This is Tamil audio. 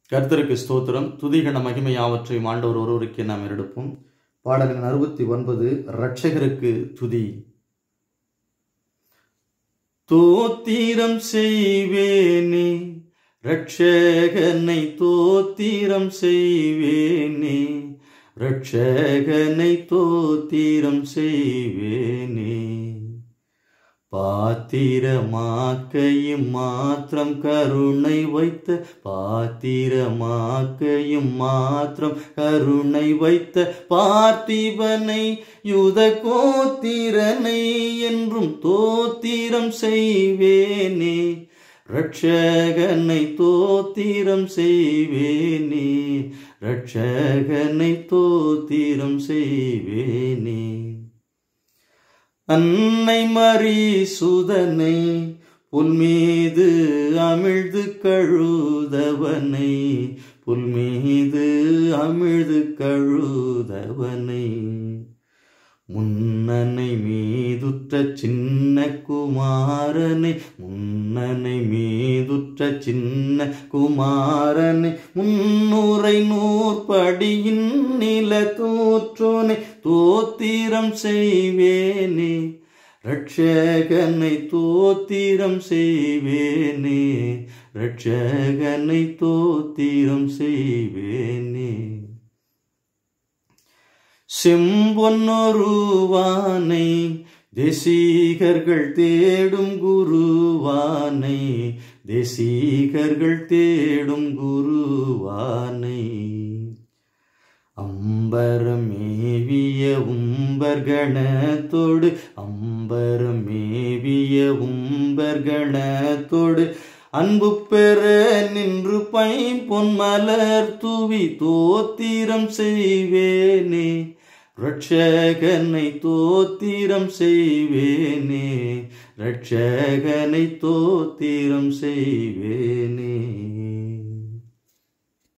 கர்த்தருக்கு ஸ்தோத்திரம் துதிகன மகிமை யாவற்றையும் ஆண்டவர் ஒருவருக்கே நாம் எடுப்போம் பாடலின் அறுபத்தி ஒன்பது ரட்சகருக்கு துதி தோத்திரம் செய்வேனே ரட்சகனை தோத்திரம் செய்வேனே ரட்சகனை தோத்திரம் செய்வேனே பாத்திரமாக்கையும் மாத்திரம் கருணை வைத்த பாத்திரமாக்கையும் மாத்திரம் கருணை வைத்த பார்த்திபனை யுத கோத்திரனை என்றும் தோத்திரம் செய்வேனே ரட்சகனை தோத்திரம் செய்வேனே ரட்சகனை தோத்திரம் செய்வேனே அன்னை மரி சுதனை புல் மீது அமிழ்து கழுதவனை புல் மீது அமிழ்து கழுதவனை முன்னனை மீதுற்ற சின்ன குமாரனை முன்னனை மீதுற்ற சின்ன குமாரனை முன்னுரை நூற்படியின் நில தோற்றோனை தோத்திரம் செய்வேனே ரட்சகனை தோத்திரம் செய்வேனே ரட்சகனை தோத்திரம் செய்வேனே செம்பொன்னொருவானை தேசீகர்கள் தேடும் குருவானை தேசீகர்கள் தேடும் குருவானை அம்பரமேவிய உம்பர்கணத்தோடு அம்பரமேவிய உம்பர்கணத்தோடு அன்பு பெற நின்று பைம்பொன் மலர் தூவி தோத்திரம் செய்வேனே ரட்சகனை தோத்திரம் செய்வேனே ரட்சகனை தோத்திரம் செய்வேனே